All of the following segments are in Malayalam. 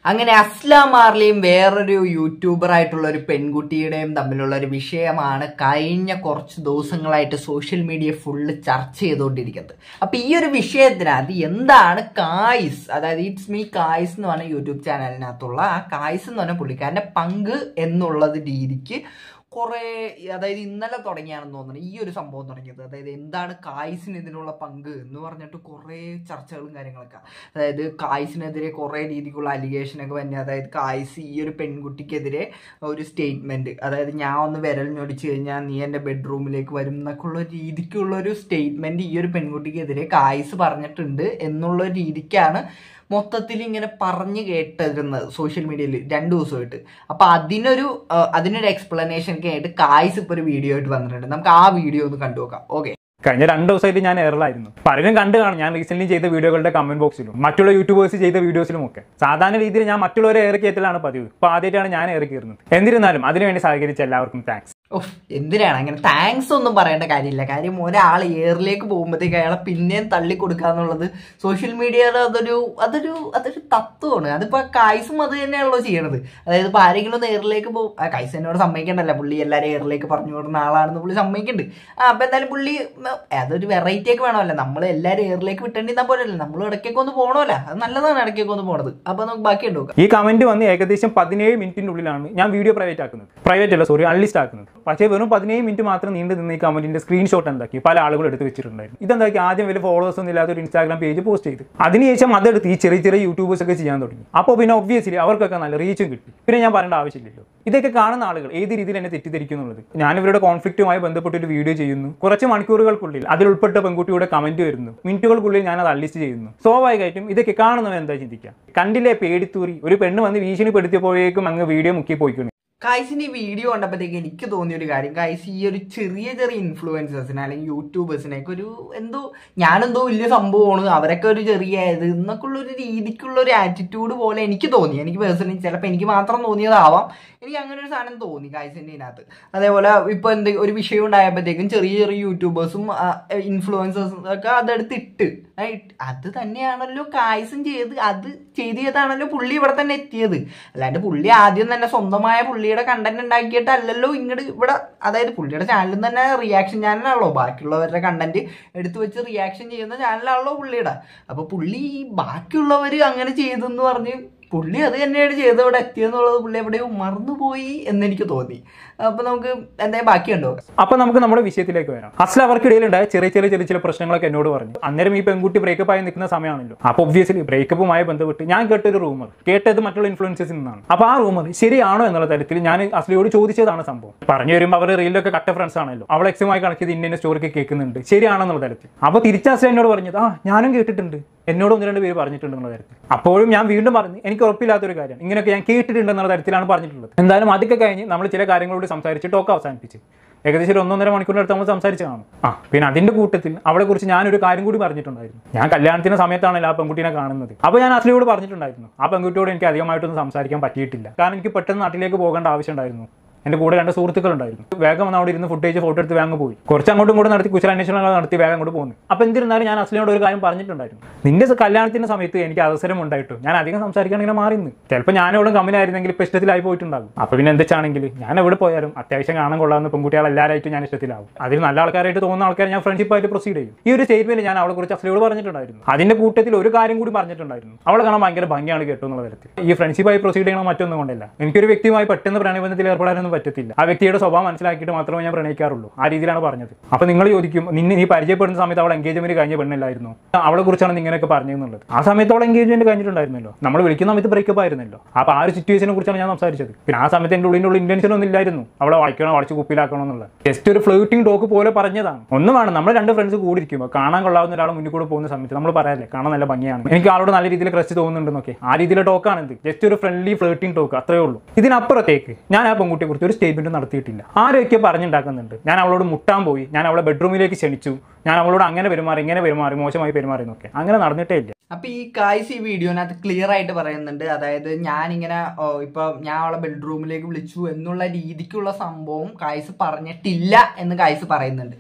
അങ്ങനെ അസ്ലാം മാർലിയും വേറൊരു യൂട്യൂബർ ആയിട്ടുള്ള ഒരു പെൺകുട്ടിയുടെയും തമ്മിലുള്ള ഒരു വിഷയമാണ് കഴിഞ്ഞ കുറച്ച് ദിവസങ്ങളായിട്ട് സോഷ്യൽ മീഡിയ ഫുള്ള് ചർച്ച ചെയ്തുകൊണ്ടിരിക്കുന്നത് അപ്പൊ ഈ ഒരു വിഷയത്തിനകത്ത് എന്താണ് കായ്സ് അതായത് ഇറ്റ്സ് മീ കായ്സ് എന്ന് പറഞ്ഞ യൂട്യൂബ് ചാനലിനകത്തുള്ള ആ കായ്സ് എന്ന് പറഞ്ഞ പുള്ളിക്കാരന്റെ പങ്ക് എന്നുള്ളത് രീതിക്ക് കുറേ അതായത് ഇന്നലെ തുടങ്ങിയാണെന്ന് തോന്നുന്നു ഈ ഒരു സംഭവം തുടങ്ങിയത് അതായത് എന്താണ് കായ്സിന് ഇതിനുള്ള പങ്ക് എന്ന് പറഞ്ഞിട്ട് കുറേ ചർച്ചകളും കാര്യങ്ങളൊക്കെ അതായത് കായ്സിനെതിരെ കുറേ രീതിക്കുള്ള അലിഗേഷനൊക്കെ വന്നെ അതായത് കായ്സ് ഈ ഒരു പെൺകുട്ടിക്കെതിരെ ഒരു സ്റ്റേറ്റ്മെന്റ് അതായത് ഞാൻ ഒന്ന് വിരൽ ഞൊടിച്ചു കഴിഞ്ഞാൽ നീ എൻ്റെ ബെഡ്റൂമിലേക്ക് വരും എന്നൊക്കെ ഉള്ള രീതിക്കുള്ള ഒരു സ്റ്റേറ്റ്മെന്റ് ഈ ഒരു പെൺകുട്ടിക്കെതിരെ കായ്സ് പറഞ്ഞിട്ടുണ്ട് എന്നുള്ള രീതിക്കാണ് മൊത്തത്തിൽ ഇങ്ങനെ പറഞ്ഞു കേട്ടിരുന്നത് സോഷ്യൽ മീഡിയയിൽ രണ്ടു ദിവസമായിട്ട് അപ്പൊ അതിനൊരു ആ, അതിനൊരു എക്സ്പ്ലനേഷൻ ഒക്കെ ആയിട്ട് കായ്സ് ഇപ്പൊ ഒരു വീഡിയോ ആയിട്ട് വന്നിട്ടുണ്ട് നമുക്ക് ആ വീഡിയോ ഒന്ന് കണ്ടു നോക്കാം ഓക്കെ കഴിഞ്ഞ രണ്ട് ദിവസമായിട്ട് ഞാൻ എയറിലായിരുന്നു പലരും കണ്ടു കാണും ഞാൻ റീസെന്റ് ചെയ്ത വീഡിയോകളുടെ കമന്റ് ബോക്സിലും മറ്റുള്ള യൂട്യൂബേഴ്സ് ചെയ്ത വീഡിയോസിലും ഒക്കെ സാധാരണ രീതിയിൽ ഞാൻ മറ്റുള്ളവരെ ഏറി കയറ്റലാണ് പതിവ് ഇപ്പൊ ആദ്യമായിട്ടാണ് ഞാൻ ഏറി കയറുന്നത് എന്നിരുന്നാലും അതിനുവേണ്ടി സഹകരിച്ച എല്ലാവർക്കും താങ്ക്സ് ഓഹ് എന്തിനാണ് അങ്ങനെ താങ്ക്സ് ഒന്നും പറയേണ്ട കാര്യമില്ല കാര്യം ഒരാൾ എയറിലേക്ക് പോകുമ്പോഴത്തേക്ക് അയാളെ പിന്നെയും തള്ളി കൊടുക്കുക എന്നുള്ളത് സോഷ്യൽ മീഡിയയുടെ അതൊരു അതൊരു അതൊരു തത്വമാണ് അതിപ്പോ കൈസും അത് തന്നെയാണല്ലോ ചെയ്യണത് അതായത് ഇപ്പൊ ആരെങ്കിലും ഒന്ന് എയറിലേക്ക് പോകും ആ കൈസ് എന്നോട് സമ്മതിക്കണ്ടല്ല പുള്ളി എല്ലാവരും എയറിലേക്ക് പറഞ്ഞു വിടുന്ന ആളാണെന്ന് പുള്ളി സമ്മതിക്കുന്നുണ്ട് ആ അപ്പൊ എന്തായാലും പുള്ളി ഉം, അതൊരു വെറൈറ്റി ഒക്കെ വേണമല്ലോ നമ്മൾ എല്ലാവരും എയറിലേക്ക് വിട്ടേണ്ടിരുന്ന പോലെയല്ല നമ്മൾ ഇടയ്ക്കൊക്കെ ഒന്ന് പോകണമല്ലോ അത് നല്ലതാണ് ഇടയ്ക്കൊക്കെ ഒന്ന് പോണത് അപ്പൊ നമുക്ക് ബാക്കി ഉണ്ട് നോക്കാം ഈ കമന്റ് വന്ന് ഏകദേശം പതിനേഴ് മിനിറ്റിന്റെ ഉള്ളിലാണ് ഞാൻ വീഡിയോ പ്രൈവറ്റ് ആക്കുന്നത് പ്രൈവറ്റ് അല്ല സോറി അൺലിസ്റ്റ് ആക്കുന്നത് പക്ഷേ വെറും പതിനേഴ് മിനിറ്റ് മാത്രം നീണ്ടു നിന്ന ഈ കമന്റിന്റെ സ്ക്രീൻഷോട്ട് എന്താക്കി പല ആളുകൾ എടുത്ത് വെച്ചിട്ടുണ്ടായിരുന്നു ഇതെന്താക്കി ആദ്യം വലിയ ഫോളോവേഴ്സ് ഒന്നും ഇല്ലാത്ത ഒരു ഇൻസ്റ്റാഗ്രാം പേജ് പോസ്റ്റ് ചെയ്തു അതിനുശേഷം അതെടുത്ത് ഈ ചെറിയ ചെറിയ യൂട്യൂബേഴ്സ് ഒക്കെ ചെയ്യാൻ തുടങ്ങി അപ്പോൾ പിന്നെ ഒബ്വിയസ്ലി അവർക്കൊക്കെ നല്ല റീച്ചും കിട്ടി പിന്നെ ഞാൻ പറയേണ്ട ആവശ്യമില്ലല്ലോ ഇതൊക്കെ കാണുന്ന ആളുകൾ ഏത് രീതിയിൽ എന്നെ തെറ്റിദ്ധരിക്കും എന്നുള്ളത് ഞാൻ ഇവരുടെ കോൺഫ്ലിക്റ്റുമായി ബന്ധപ്പെട്ട് ഒരു വീഡിയോ ചെയ്യുന്നു കുറച്ച് മണിക്കൂറുകൾക്കുള്ളിൽ അതിൽ ഉൾപ്പെട്ട പെൺകുട്ടിയുടെ കമന്റ് വരുന്നു മിനിറ്റുകൾക്കുള്ളിൽ ഞാൻ അത് അൺലിസ്റ്റ് ചെയ്യുന്നു സ്വാഭാവികമായിട്ടും ഇതൊക്കെ കാണുന്നവൻ എന്താ ചിന്തിക്കുക കണ്ടില്ലേ പേടിത്തൂറി ഒരു പെണ്ണ് വന്ന് ഭീഷണിപ്പെടുത്തിയപ്പോഴേക്കും അങ്ങ് വീഡിയോ മുക്കി പോയിക്കുന്നു കായ്സിന്റെ ഈ വീഡിയോ കണ്ടപ്പോഴത്തേക്ക് എനിക്ക് തോന്നിയ ഒരു കാര്യം കായ്സ് ഈ ഒരു ചെറിയ ചെറിയ ഇൻഫ്ലുവൻസേഴ്സിനെ അല്ലെങ്കിൽ യൂട്യൂബേഴ്സിനെയൊക്കെ ഒരു എന്തോ ഞാനെന്തോ വലിയ സംഭവമാണ് അവരൊക്കെ ഒരു ചെറിയ ഇത് എന്നൊക്കെ ഉള്ള ഒരു രീതിക്കുള്ള ഒരു ആറ്റിറ്റ്യൂഡ് പോലെ എനിക്ക് തോന്നി എനിക്ക് പേഴ്സണലി ചിലപ്പോൾ എനിക്ക് മാത്രം തോന്നിയതാവാം എനിക്ക് അങ്ങനെ ഒരു സാധനം തോന്നി കായ്സിന്റെ ഇതിനകത്ത് അതേപോലെ ഇപ്പൊ എന്ത് ഒരു വിഷയം ഉണ്ടായപ്പോഴത്തേക്കും ചെറിയ ചെറിയ യൂട്യൂബേഴ്സും ഇൻഫ്ലുവൻസേഴ്സും ഒക്കെ അതെടുത്ത് ഇട്ട് ആ, ഇട്ട്- അത് തന്നെയാണല്ലോ കായ്സും ചെയ്ത് അത് ചെയ്ത് ചെയ്താണല്ലോ പുള്ളി ഇവിടെ തന്നെ എത്തിയത് അല്ലാണ്ട് പുള്ളി ആദ്യം തന്നെ സ്വന്തമായ പുള്ളിയുടെ കണ്ടന്റ് ഉണ്ടാക്കിയിട്ടല്ലല്ലോ ഇങ്ങോട്ട് ഇവിടെ അതായത് പുള്ളിയുടെ ചാനലിൽ തന്നെ റിയാക്ഷൻ ചാനലാണല്ലോ ബാക്കിയുള്ളവരുടെ കണ്ടന്റ് എടുത്തു വെച്ച് റിയാക്ഷൻ ചെയ്യുന്ന ചാനലാണല്ലോ പുള്ളിയുടെ അപ്പൊ പുള്ളി ഈ ബാക്കിയുള്ളവർ അങ്ങനെ ചെയ്തെന്ന് പറഞ്ഞ് പുള്ളി അത് തന്നെയാണ് ചെയ്ത് ഇവിടെ എത്തിയെന്നുള്ളത് പുള്ളി എവിടെയോ മറന്നുപോയി എന്നെനിക്ക് തോന്നി അപ്പൊ നമുക്ക് എന്തായാലും ബാക്കിയുണ്ടോ അപ്പൊ നമുക്ക് നമ്മുടെ വിഷയത്തിലേക്ക് വരാം അസൽ അവർക്കിടയിലുണ്ടായ ചെറിയ ചെറിയ ചെറിയ ചില പ്രശ്നങ്ങളൊക്കെ എന്നോട് പറഞ്ഞു അന്നേരം ഈ പെൺകുട്ടി ബ്രേക്കപ്പ് ആയി നിൽക്കുന്ന സമയമാണല്ലോ അപ്പൊ ഒബ്വിയസ്ലി ബ്രേക്കപ്പുമായി ബന്ധപ്പെട്ട് ഞാൻ കേട്ടൊരു റൂമർ കേട്ടത് മറ്റുള്ള ഇൻഫ്ലുവൻസസിൽ നിന്നാണ് അപ്പൊ ആ റൂമർ ശരിയാണോ എന്നുള്ള തരത്തിൽ ഞാൻ അസ്ലിയോട് ചോദിച്ചതാണ് സംഭവം പറഞ്ഞു വരുമ്പോൾ അവർ റീലിലൊക്കെ കട്ട ഫ്രണ്ട്സ് ആണല്ലോ അവൾ എക്സുമായി കണക്ട് ചെയ്ത് ഇന്ന സ്റ്റോറിക്ക് കേൾക്കുന്നുണ്ട് ശരിയാണോ എന്നുള്ള തരത്തിൽ അപ്പൊ തിരിച്ച അസ്ല എന്നോട് പറഞ്ഞത് ആ ഞാനും കേട്ടിട്ടുണ്ട് എന്നോട് ഒന്ന് രണ്ട് പേര് പറഞ്ഞിട്ടുണ്ട് എന്നുള്ള തരത്തിൽ അപ്പോഴും ഞാൻ വീണ്ടും പറഞ്ഞു എനിക്ക് ഉറപ്പില്ലാത്തൊരു കാര്യമാണ് ഇങ്ങനെയൊക്കെ ഞാൻ കേട്ടിട്ടുണ്ട് എന്നുള്ള തരത്തിലാണ് പറഞ്ഞിട്ടുള്ളത് എന്തായാലും അതൊക്കെ കഴിഞ്ഞ് നമ്മൾ ചില കാര്യങ്ങളോട് സംസാരിച്ച് ടോക്ക് അവസാനിപ്പിച്ച് ഏകദേശം ഒരു ഒന്നൊന്നര മണിക്കൂറിൻ്റെ അടുത്ത് നമ്മൾ സംസാരിച്ച് കാണും ആ പിന്നെ അതിന്റെ കൂട്ടത്തിൽ അവളെ കുറിച്ച് ഞാനൊരു കാര്യം കൂടി പറഞ്ഞിട്ടുണ്ടായിരുന്നു ഞാൻ കല്യാണത്തിന്റെ സമയത്താണല്ലോ ആ പെൺകുട്ടിനെ കാണുന്നത് അപ്പോൾ ഞാൻ അസ്ലിയോട് പറഞ്ഞിട്ടുണ്ടായിരുന്നു ആ പെൺകുട്ടിയോട് എനിക്ക് അധികമായിട്ടൊന്നും സംസാരിക്കാൻ പറ്റിയിട്ടില്ല കാരണം എനിക്ക് പെട്ടെന്ന് നാട്ടിലേക്ക് പോകേണ്ട ആവശ്യമുണ്ടായിരുന്നു എൻ്റെ കൂടെ രണ്ട് സുഹൃത്തുക്കളുണ്ടായിരുന്നു വേഗം വന്ന് അവിടെ ഇരുന്ന് ഫുട്ടേജ് ഫോട്ടോ എടുത്ത് വേഗം പോയി കുറച്ച് അങ്ങോട്ടും ഇങ്ങോട്ടും നടത്തി കുശലാന്വേഷണങ്ങൾ നടത്തി വേഗം അങ്ങോട്ട് പോകുന്നു അപ്പോൾ എന്തിരുന്നാലും ഞാൻ അസ്ലിനോട് ഒരു കാര്യം പറഞ്ഞിട്ടുണ്ടായിരുന്നു നിന്റെ സ- കല്യാണത്തിന്റെ സമയത്ത് എനിക്ക് അവസരം ഉണ്ടായിട്ടും ഞാൻ അധികം സംസാരിക്കാൻ ഇങ്ങനെ മാറിന്ന് ചിലപ്പോൾ ഞാനോടും കമ്പനി ആയിരുന്നെങ്കിൽ ഇപ്പോൾ ഇഷ്ടത്തിലായി പോയിട്ടുണ്ടാകും അപ്പോൾ പിന്നെ എന്തെച്ചാണെങ്കിൽ ഞാൻ എവിടെ പോയാലും അത്യാവശ്യം കാണാൻ കൊള്ളാവുന്ന പെൺകുട്ടികൾ എല്ലാവരായിട്ടും ഞാൻ ഇഷ്ടത്തിലാവും അതിൽ നല്ല ആൾക്കാരായിട്ട് തോന്നുന്ന ആൾക്കാരെ ഞാൻ ഫ്രണ്ട്ഷിപ്പായിട്ട് പ്രൊസീഡ് ചെയ്യും ഈ ഒരു സ്റ്റേറ്റ്മെന്റ് ഞാൻ അവളെ കുറിച്ച് അസ്ലിയോട് പറഞ്ഞിട്ടുണ്ടായിരുന്നു അതിന്റെ കൂട്ടത്തിൽ ഒരു കാര്യം കൂടി പറഞ്ഞിട്ടുണ്ടായിരുന്നു അവളെ കാണാൻ ഭയങ്കര ഭംഗിയാണ് കേട്ടോ എന്നുള്ള തരത്തിൽ ഈ ഫ്രണ്ട്ഷിപ്പായി പ്രൊസീഡ് ചെയ്യണം മറ്റൊന്നും കൊണ്ടല്ല എനിക്കൊരു വ്യക്തിയുമായി പെട്ടെന്ന് പ്രണയബന്ധത്തിൽ ഏർപ്പെടാനൊന്നും പറ്റത്തില്ല ആ വ്യക്തിയുടെ സ്വഭാവം മനസ്സിലാക്കിയിട്ട് മാത്രമേ ഞാൻ പ്രണയിക്കാറുള്ളൂ ആ രീതിയിലാണ് പറഞ്ഞത് അപ്പൊ നിങ്ങൾ ചോദിക്കും നിന്നെ നീ പരിചയപ്പെടുന്ന സമയത്ത് അവൾ എൻഗേജ്മെന്റ് കഴിഞ്ഞ പെണ്ണില്ലായിരുന്നു അവളെ കുറിച്ചാണ് ഇങ്ങനെയൊക്കെ പറഞ്ഞതെന്നുള്ളത് ആ സമയത്ത് അവൾ എൻഗേജ്മെന്റ് കഴിഞ്ഞിട്ടുണ്ടായിരുന്നല്ലോ നമ്മൾ വിളിക്കുന്ന സമയത്ത് ബ്രേക്കപ്പ് ആയിരുന്നല്ലോ അപ്പൊ ആ ഒരു സിറ്റുവേഷനെ കുറിച്ചാണ് ഞാൻ സംസാരിച്ചത് പിന്നെ ആ സമയത്ത് എൻ്റെ ഉള്ളിൻ്റെ ഉള്ളിൽ ഇന്റൻഷൻ ഒന്നും ഇല്ലായിരുന്നു അവളെ വായിക്കണോ വളച്ച് കുപ്പിയിലാക്കണോ എന്നുള്ളത് ജസ്റ്റ് ഒരു ഫ്ലോട്ടിംഗ് ടോക്ക് പോലെ പറഞ്ഞതാണ് ഒന്നും വേണം നമ്മൾ രണ്ട് ഫ്രണ്ട്സ് കൂടി ഇരിക്കുമ്പോൾ കാണാൻ കൊള്ളാവുന്ന ഒരാൾ മുന്നിൽ കൂടെ പോകുന്ന സമയത്ത് നമ്മൾ പറയാല്ലേ കാണാൻ നല്ല ഭംഗിയാണ് എനിക്ക് ആളോട് നല്ല രീതിയിൽ ക്രഷ് തോന്നുന്നുണ്ടെന്നൊക്കെ ആ രീതിയിലെ ടോക്കാണ് ഇത് ജസ്റ്റ് ഒരു ഫ്രണ്ട്ലി ഫ്ലോട്ടിംഗ് ടോക്ക് അത്രേ ഉള്ളൂ ഇതിനപ്പുറത്തേക്ക് ഞാൻ ആ പെൺകുട്ടിയെ കുറിച്ച് ഒരു സ്റ്റേറ്റ്മെന്റ് നടത്തിയിട്ടില്ല ആരൊക്കെ പറഞ്ഞുണ്ടാക്കുന്നുണ്ട് ഞാൻ അവളോട് മുട്ടാൻ പോയി ഞാൻ അവളെ ബെഡ്റൂമിലേക്ക് ക്ഷണിച്ചു ഞാൻ അവളോട് അങ്ങനെ പെരുമാറി ഇങ്ങനെ പെരുമാറി മോശമായി പെരുമാറി എന്നൊക്കെ അങ്ങനെ നടന്നിട്ടേ ഇല്ല അപ്പൊ ഈ കായ്സ് ഈ വീഡിയോനകത്ത് ക്ലിയർ ആയിട്ട് പറയുന്നുണ്ട് അതായത് ഞാനിങ്ങനെ ഓ, ഇപ്പൊ ഞാൻ അവളെ ബെഡ്റൂമിലേക്ക് വിളിച്ചു എന്നുള്ള രീതിക്കുള്ള സംഭവം കായ്സ് പറഞ്ഞിട്ടില്ല എന്ന് കായ്സ് പറയുന്നുണ്ട്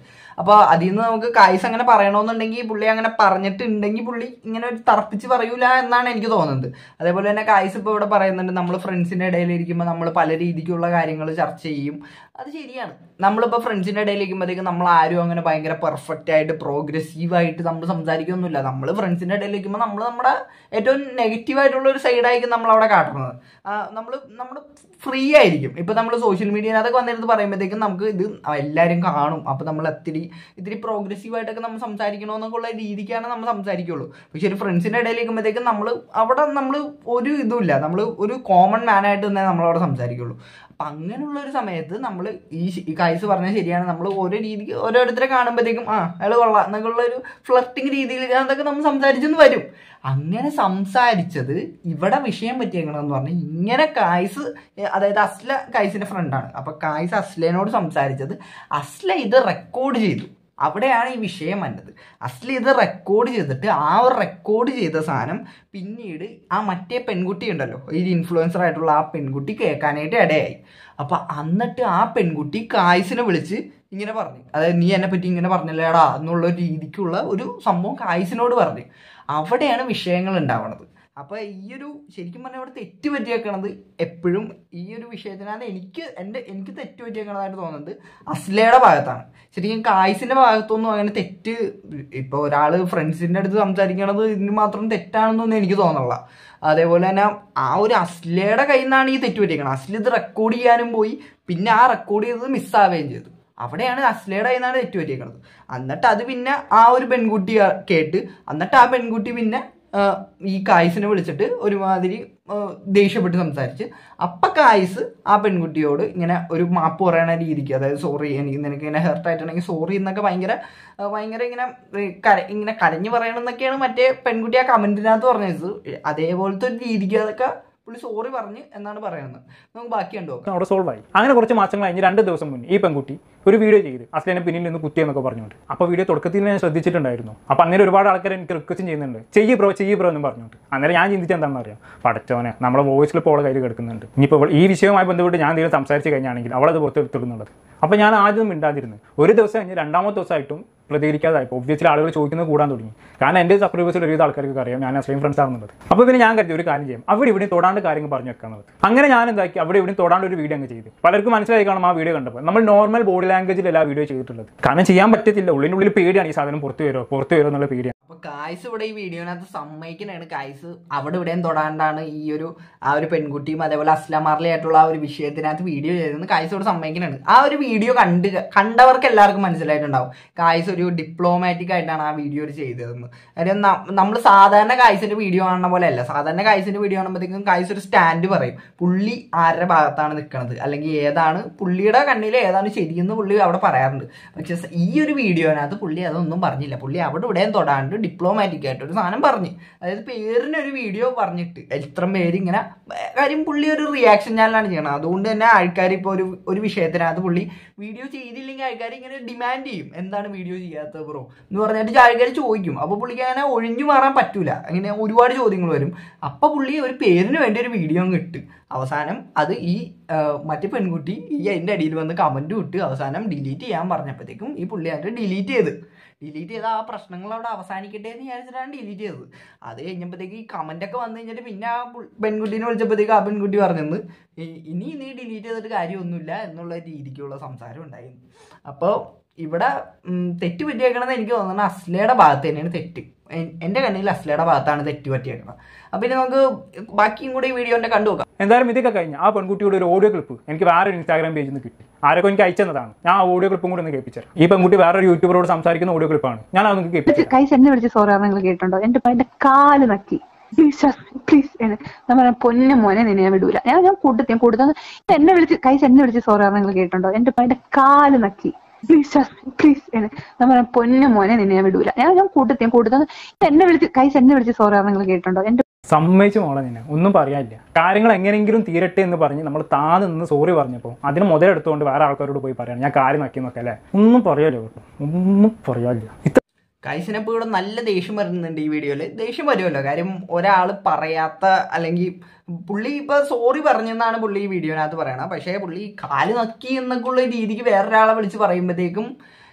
അപ്പോൾ അതിൽ നിന്ന് നമുക്ക് കായ്സ് അങ്ങനെ പറയണമെന്നുണ്ടെങ്കിൽ പുള്ളി അങ്ങനെ പറഞ്ഞിട്ടുണ്ടെങ്കിൽ പുള്ളി ഇങ്ങനെ ഒരു തറപ്പിച്ച് പറയൂല എന്നാണ് എനിക്ക് തോന്നുന്നത് അതേപോലെ തന്നെ കായ്സ് ഇപ്പോൾ ഇവിടെ പറയുന്നുണ്ട് നമ്മൾ ഫ്രണ്ട്സിന്റെ ഇടയിൽ ഇരിക്കുമ്പോൾ നമ്മൾ പല രീതിക്കുള്ള കാര്യങ്ങൾ ചർച്ച ചെയ്യും അത് ശരിയാണ് നമ്മളിപ്പോൾ ഫ്രണ്ട്സിന്റെ ഇടയിൽ ഇരിക്കുമ്പോഴത്തേക്കും നമ്മൾ ആരും അങ്ങനെ ഭയങ്കര പെർഫെക്റ്റ് ആയിട്ട് പ്രോഗ്രസീവ് ആയിട്ട് നമ്മൾ സംസാരിക്കൊന്നുമില്ല നമ്മൾ ഫ്രണ്ട്സിന്റെ ഇടയിൽ ഇരിക്കുമ്പോൾ നമ്മൾ നമ്മുടെ ഏറ്റവും നെഗറ്റീവ് ആയിട്ടുള്ള ഒരു സൈഡായിരിക്കും നമ്മൾ അവിടെ കാട്ടുന്നത് നമ്മൾ നമ്മൾ ഫ്രീ ആയിരിക്കും ഇപ്പൊ നമ്മൾ സോഷ്യൽ മീഡിയനകത്തൊക്കെ വന്നിരുന്ന് പറയുമ്പോഴത്തേക്കും നമുക്ക് ഇത് എല്ലാവരും കാണും അപ്പൊ നമ്മൾ ഒത്തിരി ഇത്തിരി പ്രോഗ്രസീവ് ആയിട്ടൊക്കെ നമ്മൾ സംസാരിക്കണമെന്നൊക്കെ ഉള്ള രീതിക്കാണ് നമ്മൾ സംസാരിക്കുള്ളൂ പക്ഷെ ഒരു ഫ്രണ്ട്സിന്റെ ഇടയിൽ ഇരിക്കുമ്പോഴത്തേക്കും നമ്മൾ അവിടെ നമ്മൾ ഒരു ഇതുമില്ല നമ്മൾ ഒരു കോമൺ മാൻ ആയിട്ട് തന്നെ നമ്മളവിടെ സംസാരിക്കുള്ളൂ അപ്പൊ അങ്ങനെയുള്ള ഒരു സമയത്ത് നമ്മൾ ഈ ശ- ഈ കായ്സ് പറഞ്ഞാൽ ശരിയാണ് നമ്മൾ ഓരോ രീതിക്ക് ഓരോരുത്തരെ കാണുമ്പോഴത്തേക്കും ആ അയാൾ കൊള്ളാം എന്നൊക്കെയുള്ള ഒരു ഫ്ലർട്ടിങ് രീതിയിൽ അതൊക്കെ നമ്മൾ സംസാരിച്ചെന്ന് വരും അങ്ങനെ സംസാരിച്ചത് ഇവിടെ വിഷയം പറ്റിയേക്കണമെന്ന് പറഞ്ഞാൽ ഇങ്ങനെ കായ്സ് ഏ, അതായത് അസ്ല കായ്സിന്റെ ഫ്രണ്ടാണ് അപ്പൊ കായ്സ് അസ്ലേനോട് സംസാരിച്ചത് അസ്ല ഇത് റെക്കോർഡ് ചെയ്തു അവിടെയാണ് ഈ വിഷയം വന്നത് അസ്ല ഇത് റെക്കോർഡ് ചെയ്തിട്ട് ആ ഒരു റെക്കോർഡ് ചെയ്ത സാധനം പിന്നീട് ആ മറ്റേ പെൺകുട്ടി ഉണ്ടല്ലോ ഈ ഇൻഫ്ലുവൻസർ ആയിട്ടുള്ള ആ പെൺകുട്ടി കേൾക്കാനായിട്ട് ഇടയായി അപ്പൊ എന്നിട്ട് ആ പെൺകുട്ടി കായ്സിനെ വിളിച്ച് ഇങ്ങനെ പറഞ്ഞു അതായത് നീ എന്നെ പറ്റി ഇങ്ങനെ പറഞ്ഞല്ലേടാ എന്നുള്ള ഒരു രീതിക്കുള്ള ഒരു സംഭവം കായ്സിനോട് പറഞ്ഞു അവിടെയാണ് വിഷയങ്ങൾ ഉണ്ടാവണത് അപ്പൊ ഈ ഒരു ശരിക്കും പറഞ്ഞാൽ ഇവിടെ തെറ്റ് പറ്റിയേക്കണത് എപ്പോഴും ഈ ഒരു വിഷയത്തിനകത്ത് എനിക്ക് എൻ്റെ എനിക്ക് തെറ്റ് പറ്റിയേക്കണതായിട്ട് തോന്നുന്നത് അസ്ലയുടെ ഭാഗത്താണ് ശരിക്കും കായ്സിന്റെ ഭാഗത്തൊന്നും അങ്ങനെ തെറ്റ് ഇപ്പൊ ഒരാള് ഫ്രണ്ട്സിന്റെ അടുത്ത് സംസാരിക്കണത് ഇതിന് മാത്രം തെറ്റാണെന്നൊന്നും എനിക്ക് തോന്നണില്ല അതേപോലെ തന്നെ ആ ഒരു അസ്ലയുടെ കയ്യിൽ നിന്നാണ് ഈ തെറ്റ് പറ്റിയേക്കണത് അസ്ല ഇത് റെക്കോർഡ് ചെയ്യാനും പോയി പിന്നെ ആ റെക്കോർഡ് ചെയ്തത് മിസ്സാവുകയും ചെയ്തു അവിടെയാണ് അസ്ലയുടെ കയ്യിൽ നിന്നാണ് തെറ്റ് പറ്റിയേക്കണത് എന്നിട്ട് അത് പിന്നെ ആ ഒരു പെൺകുട്ടി ആ- കേട്ട് എന്നിട്ട് ആ പെൺകുട്ടി പിന്നെ ആ, ഈ കായ്സിനെ വിളിച്ചിട്ട് ഒരുമാതിരി ആ, ദേഷ്യപ്പെട്ട് സംസാരിച്ച് അപ്പൊ കായ്സ് ആ പെൺകുട്ടിയോട് ഇങ്ങനെ ഒരു മാപ്പ് പറയണ രീതിക്ക് അതായത് സോറി എനിക്ക് നിനക്ക് ഇങ്ങനെ ഹെർട്ട് ആയിട്ടുണ്ടെങ്കിൽ സോറി എന്നൊക്കെ ഭയങ്കര ആ, ഭയങ്കര ഇങ്ങനെ ഏ, കര ഇങ്ങനെ കരഞ്ഞു പറയണമെന്നൊക്കെയാണ് മറ്റേ പെൺകുട്ടി ആ കമന്റിനകത്ത് പറഞ്ഞത് അതേപോലത്തെ ഒരു രീതിക്ക് അതൊക്കെ പുള്ളി സോറി പറഞ്ഞ് എന്നാണ് പറയുന്നത് നമുക്ക് ബാക്കി കണ്ടു നോക്കാം അവിടെ സോൾവ് ആയി അങ്ങനെ കുറച്ച് മാസങ്ങൾ കഴിഞ്ഞ് രണ്ട് ദിവസം മുന്നേ ഈ പെൺകുട്ടി ഒരു വീഡിയോ ചെയ്ത് അസ്ലേനെ പിന്നിൽ നിന്ന് കുത്തിയെന്നൊക്കെ പറഞ്ഞുകൊണ്ട് അപ്പോൾ വീഡിയോ തുടക്കത്തിൽ ഞാൻ ശ്രദ്ധിച്ചിട്ടുണ്ടായിരുന്നു അപ്പോൾ അന്നേരം ഒരുപാട് ആൾക്കാർ എനിക്ക് റിക്വസ്റ്റ് ചെയ്യുന്നുണ്ട് ചെയ്യ് ബ്രോ ചെയ്യ് ബ്രോ എന്ന് പറഞ്ഞുകൊണ്ട് അന്നേരം ഞാൻ ചിന്തിച്ച എന്താണെന്ന് അറിയാം പടച്ചോനെ നമ്മുടെ വോയിസിൽ ഇപ്പോൾ അവളെ കയ്യിൽ കിടക്കുന്നുണ്ട് ഇനിയിപ്പോൾ ഇവൾ ഈ വിഷയവുമായി ബന്ധപ്പെട്ട് ഞാൻ എന്തെങ്കിലും സംസാരിച്ച് കഴിഞ്ഞാണെങ്കിൽ അവളത് പുറത്തെടുത്തിടുന്നുള്ളത് അപ്പോൾ ഞാൻ ആദ്യം മിണ്ടാതിരുന്നു ഒരു ദിവസം കഴിഞ്ഞ് രണ്ടാമത്തെ ദിവസമായിട്ടും പ്രതികരിക്കാതായപ്പോൾ ഒബ്വിയസ്ലി ആളുകൾ ചോദിക്കുന്നത് കൂടാൻ തുടങ്ങി കാരണം എൻ്റെ സബ്സ്ക്രൈബേഴ്സിൽ ഒരുവിധ ആൾക്കാർക്ക് അറിയാം ഞാൻ അസ്ലീം ഫ്രണ്ട്സ് ആണെന്നുള്ളത് അപ്പോൾ പിന്നെ ഞാൻ കരുതി ഒരു കാര്യം ചെയ്യും അവിടെ ഇവിടെ തൊടാണ്ട് കാര്യങ്ങൾ പറഞ്ഞു വെക്കാന്നുള്ളത് അങ്ങനെ ഞാൻ എന്താക്കി അവിടെ ഇവിടെ തൊടാണ്ട് ഒരു വീഡിയോ അങ്ങ് ചെയ്തു പലർക്കും മനസ്സിലായി കാണും ആ വീഡിയോ കണ്ടപ്പോൾ നമ്മൾ നോർമൽ ബോഡി ലാംഗ്വേജിലല്ല ആ വീഡിയോ ചെയ്തിട്ടുള്ളത് കാരണം ചെയ്യാൻ പറ്റത്തില്ല ഉള്ളിനുള്ളിൽ പേടിയാണ് ഈ സാധനം പുറത്ത് വരുമോ പുറത്ത് വരുമോ എന്നുള്ള പേടിയാണ് അപ്പൊ കായ്സ് ഇവിടെ ഈ വീഡിയോനകത്ത് സമ്മതിക്കണാണ് കായ്സ് അവിടെ ഇവിടെയും തൊടാണ്ടാണ് ഈ ഒരു ആ ഒരു പെൺകുട്ടിയും അതേപോലെ അസ്ലാം മാർലി ആയിട്ടുള്ള ആ ഒരു വിഷയത്തിനകത്ത് വീഡിയോ ചെയ്തെന്ന് കായ്സ് ഇവിടെ സമ്മതിക്കണാണ് ആ ഒരു വീഡിയോ കണ്ട് കണ്ടവർക്ക് എല്ലാവർക്കും മനസ്സിലായിട്ടുണ്ടാവും കായ്സ് ഒരു ഡിപ്ലോമാറ്റിക് ആയിട്ടാണ് ആ വീഡിയോ ചെയ്തതെന്ന് കാര്യം നമ്മൾ സാധാരണ കായ്സിന്റെ വീഡിയോ കാണുന്ന പോലെ അല്ല സാധാരണ കായ്സിന്റെ വീഡിയോ കാണുമ്പോഴത്തേക്കും കായ്സ് ഒരു സ്റ്റാൻഡ് പറയും പുള്ളി ആരുടെ ഭാഗത്താണ് നിൽക്കുന്നത് അല്ലെങ്കിൽ ഏതാണ് പുള്ളിയുടെ കണ്ണിൽ ഏതാണ് ശരിയെന്ന് പുള്ളി അവിടെ പറയാറുണ്ട് പക്ഷെ സ- ഈ ഒരു വീഡിയോനകത്ത് പുള്ളി അതൊന്നും പറഞ്ഞില്ല പുള്ളി അവിടെ ഇവിടെയും തൊടാണ്ട് ഡിപ്ലോമാറ്റിക് ആയിട്ട് ഒരു സാധനം പറഞ്ഞു അതായത് പേരിനൊരു വീഡിയോ പറഞ്ഞിട്ട് എത്ര പേര് ഇങ്ങനെ കാര്യം പുള്ളി ഒരു റിയാക്ഷൻ ചാനലാണ് ചെയ്യണത് അതുകൊണ്ട് തന്നെ ആൾക്കാർ ഇപ്പോൾ ഒരു ഒരു വിഷയത്തിനകത്ത് പുള്ളി വീഡിയോ ചെയ്തില്ലെങ്കിൽ ആൾക്കാർ ഇങ്ങനെ ഡിമാൻഡ് ചെയ്യും എന്താണ് വീഡിയോ ചെയ്യാത്തത് ബ്രോ എന്ന് പറഞ്ഞിട്ട് ആൾക്കാർ ചോദിക്കും അപ്പോൾ പുള്ളിക്ക് അങ്ങനെ ഒഴിഞ്ഞു മാറാൻ പറ്റൂല അങ്ങനെ ഒരുപാട് ചോദ്യങ്ങൾ വരും അപ്പൊ പുള്ളി ഒരു പേരിന് വേണ്ടി ഒരു വീഡിയോ ഇട്ട് അവസാനം അത് ഈ ആ, മറ്റേ പെൺകുട്ടി ഈ അതിന്റെ അടിയിൽ വന്ന് കമന്റ് വിട്ട് അവസാനം ഡിലീറ്റ് ചെയ്യാൻ പറഞ്ഞപ്പോഴത്തേക്കും ഈ പുള്ളി അതിന്റെ ഡിലീറ്റ് ചെയ്ത് ഡിലീറ്റ് ചെയ്ത് ആ പ്രശ്നങ്ങൾ അവിടെ അവസാനിക്കട്ടെ എന്ന് വിചാരിച്ചിട്ടാണ് ഡിലീറ്റ് ചെയ്തത് അത് കഴിഞ്ഞപ്പോഴത്തേക്ക് ഈ കമന്റ് ഒക്കെ വന്നു കഴിഞ്ഞിട്ട് പിന്നെ ആ പുൾ- പെൺകുട്ടീനെ വിളിച്ചപ്പോഴത്തേക്ക് ആ പെൺകുട്ടി പറഞ്ഞെന്ന് "ഈ- ഇനി നീ ഡിലീറ്റ് ചെയ്തിട്ട് കാര്യമൊന്നുമില്ല എന്നുള്ള രീതിക്കുള്ള സംസാരം ഉണ്ടായിരുന്നു അപ്പോൾ ഇവിടെ ഉം, തെറ്റ് പറ്റിയേക്കണമെന്ന് എനിക്ക് തോന്നുന്നത് അസ്ലയുടെ ഭാഗത്ത് തന്നെയാണ് തെറ്റ് എൻ- എന്റെ കണ്ണിൽ അസ്ലയുടെ ഭാഗത്താണ് തെറ്റ് പറ്റിയേക്കുന്നത് അപ്പൊ ഇനി നമുക്ക് ബാക്കിയും കൂടി ഈ വീഡിയോന്റെ കണ്ടു നോക്കാം എന്തായാലും ഇതൊക്കെ കഴിഞ്ഞ് ആ പെൺകുട്ടിയുടെ ഒരു ഓഡിയോ ക്ലിപ്പ് എനിക്ക് വേറെ ഒരു ഇൻസ്റ്റാഗ്രാം പേജിൽ നിന്ന് കിട്ടി ആരൊക്കെ എനിക്ക് അയച്ചതാണ് ഞാൻ ആ ഓഡിയോ ക്ലിപ്പും കൂടി ഒന്ന് കേൾപ്പിച്ചത് ഈ പെൺകുട്ടി വേറൊരു യൂട്യൂബറോട് സംസാരിക്കുന്ന ഓഡിയോ ക്ലിപ്പാണ് ഞാൻ അതൊന്ന് കേൾപ്പിച്ചു കൈസ് എന്നെ വിളിച്ച് സോറി നിങ്ങൾ കേട്ടിട്ടുണ്ടോ എന്റെ എന്റെ കാല് നക്കി പ്ലീസ് പ്ലീസ് ഞാൻ പറഞ്ഞ പൊന്നു മോനെ നിന്നെ ഞാൻ വിടൂല ഞാൻ ഞാൻ കൂട്ടത്തി കൂട്ടുന്നത് എന്നെ വിളിച്ച് കൈസ് എന്നെ വിളിച്ച് സോറി നിങ്ങൾ കേട്ടിട്ടുണ്ടോ എന്റെ എന്റെ കാല് നക്കി പ്ലീസ് പ്ലീസ് ഞാൻ പറഞ്ഞ പൊന്നു മോനെ നിന്നെ ഞാൻ വിടൂല ഞാൻ ഞാൻ കൂട്ടത്തി കൂട്ടുന്നത് എന്നെ വിളിച്ച് കൈസ് എന്നെ വിളിച്ച് സോറി നിങ്ങൾ കേട്ടിട്ടുണ്ടോ എന്റെ സമ്മതിച്ചു മോളെ നിന്നെ ഒന്നും പറയാനില്ല കാര്യങ്ങൾ എങ്ങനെയെങ്കിലും തീരട്ടെ എന്ന് പറഞ്ഞ് നമ്മൾ താന്ന് നിന്ന് സോറി പറഞ്ഞപ്പോൾ അതിന് മുതലെടുത്തുകൊണ്ട് വേറെ ആൾക്കാരോട് പോയി പറയണം ഞാൻ കാര്യം നക്കി നോക്കാം അല്ലേ ഒന്നും പറയാലോ കേട്ടോ ഒന്നും പറയാനില്ല ഇത്ര കൈസിനപ്പോൾ ഇവിടെ നല്ല ദേഷ്യം വരുന്നുണ്ട് ഈ വീഡിയോയിൽ ദേഷ്യം വരുമല്ലോ കാര്യം ഒരാൾ പറയാത്ത അല്ലെങ്കിൽ പുള്ളി ഇപ്പൊ സോറി പറഞ്ഞെന്നാണ് പുള്ളി ഈ വീഡിയോനകത്ത് പറയണത് പക്ഷേ പുള്ളി കാല് നക്കി എന്നൊക്കെ ഉള്ള രീതിക്ക് വേറൊരാളെ വിളിച്ച് പറയുമ്പോഴത്തേക്കും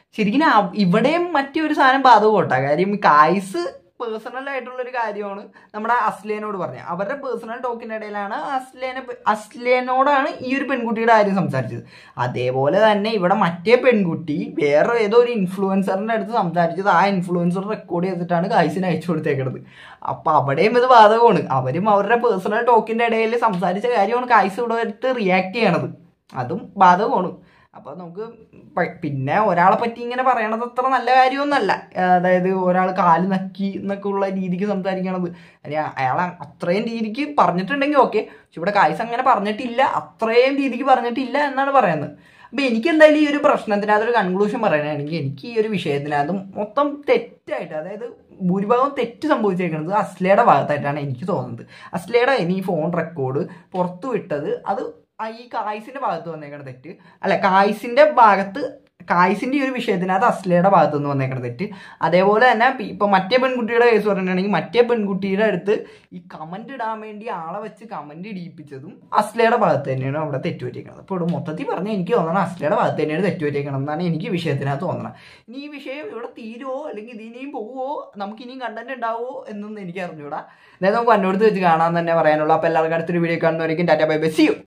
ശരിക്കും ആ- ഇവിടെയും മറ്റൊരു സാധനം ബാധകോട്ടാ കാര്യം കായ്സ് പേഴ്സണൽ ആയിട്ടുള്ള ഒരു കാര്യമാണ് നമ്മുടെ അസ്ലേനോട് പറഞ്ഞത് അവരുടെ പേഴ്സണൽ ടോക്കിന്റെ ഇടയിലാണ് അസ്ലേനെ പ- അസ്ലേനോടാണ് ഈ ഒരു പെൺകുട്ടിയുടെ കാര്യം സംസാരിച്ചത് അതേപോലെ തന്നെ ഇവിടെ മറ്റേ പെൺകുട്ടി വേറെ ഏതോ ഒരു ഇൻഫ്ലുവൻസറിന്റെ അടുത്ത് സംസാരിച്ചത് ആ ഇൻഫ്ലുവൻസർ റെക്കോർഡ് ചെയ്തിട്ടാണ് കായ്സിന് അയച്ചു കൊടുത്തേക്കുന്നത് അപ്പൊ അവിടെയും ഇത് ബാധകമാണ് അവരും അവരുടെ പേഴ്സണൽ ടോക്കിന്റെ ഇടയിൽ സംസാരിച്ച കാര്യമാണ് കായ്സ് ഇവിടെ അടുത്ത് റിയാക്ട് ചെയ്യണത് അതും ബാധകമാണ് അപ്പൊ നമുക്ക് പ- പിന്നെ ഒരാളെ പറ്റി ഇങ്ങനെ പറയണത് അത്ര നല്ല കാര്യമൊന്നല്ല അതായത് ഒരാൾ കാല് നക്കി എന്നൊക്കെ ഉള്ള രീതിക്ക് സംസാരിക്കണത് അയാൾ അത്രയും രീതിക്ക് പറഞ്ഞിട്ടുണ്ടെങ്കിൽ ഓക്കെ പക്ഷെ ഇവിടെ കായ്സ് അങ്ങനെ പറഞ്ഞിട്ടില്ല അത്രയും രീതിക്ക് പറഞ്ഞിട്ടില്ല എന്നാണ് പറയുന്നത് അപ്പൊ എനിക്ക് എന്തായാലും ഈ ഒരു പ്രശ്നത്തിനകത്ത് ഒരു കൺക്ലൂഷൻ പറയുകയാണെങ്കിൽ എനിക്ക് ഈ ഒരു വിഷയത്തിനകത്ത് മൊത്തം തെറ്റായിട്ട് അതായത് ഭൂരിഭാഗം തെറ്റ് സംഭവിച്ചേക്കുന്നത് അസ്ലയുടെ ഭാഗത്തായിട്ടാണ് എനിക്ക് തോന്നുന്നത് അസ്ലയുടെ ഇനി ഈ ഫോൺ റെക്കോർഡ് പുറത്തു വിട്ടത് അത് ആ ഈ കായ്സിന്റെ ഭാഗത്ത് വന്നേക്കണ തെറ്റ് അല്ല കായ്സിന്റെ ഭാഗത്ത് കായ്സിന്റെ ഈ ഒരു വിഷയത്തിനകത്ത് അസ്ലയുടെ ഭാഗത്ത് നിന്ന് വന്നേക്കണ തെറ്റ് അതേപോലെ തന്നെ ഇപ്പൊ- ഇപ്പൊ മറ്റേ പെൺകുട്ടിയുടെ കേസ് പറഞ്ഞിട്ടുണ്ടെങ്കിൽ മറ്റേ പെൺകുട്ടിയുടെ അടുത്ത് ഈ കമന്റ് ഇടാൻ വേണ്ടി ആളെ വെച്ച് കമന്റ് ഇടിയിപ്പിച്ചതും അസ്ലയുടെ ഭാഗത്ത് തന്നെയാണ് അവിടെ തെറ്റുപറ്റിയിരിക്കുന്നത് അപ്പോൾ ഇവിടെ മൊത്തത്തിൽ പറഞ്ഞാൽ എനിക്ക് തോന്നണം അസ്ലയുടെ ഭാഗത്ത് തന്നെയാണ് തെറ്റുപറ്റിയിരിക്കണം എന്നാണ് എനിക്ക് ഈ വിഷയത്തിനകത്ത് തോന്നണം ഇനി ഈ വിഷയം ഇവിടെ തീരുവോ അല്ലെങ്കിൽ ഇതിനെയും പോവോ നമുക്ക് ഇനിയും കണ്ടന്റ് ഉണ്ടാവോ എന്നൊന്നും എനിക്ക് അറിഞ്ഞൂടാ അതായത് നമുക്ക് അന്നോടത്ത് വെച്ച് കാണാൻ തന്നെ പറയാനുള്ള അപ്പോൾ എല്ലാവർക്കും അടുത്തൊരു വീഡിയോ കാണുന്നവരേക്കും tata bye bye see U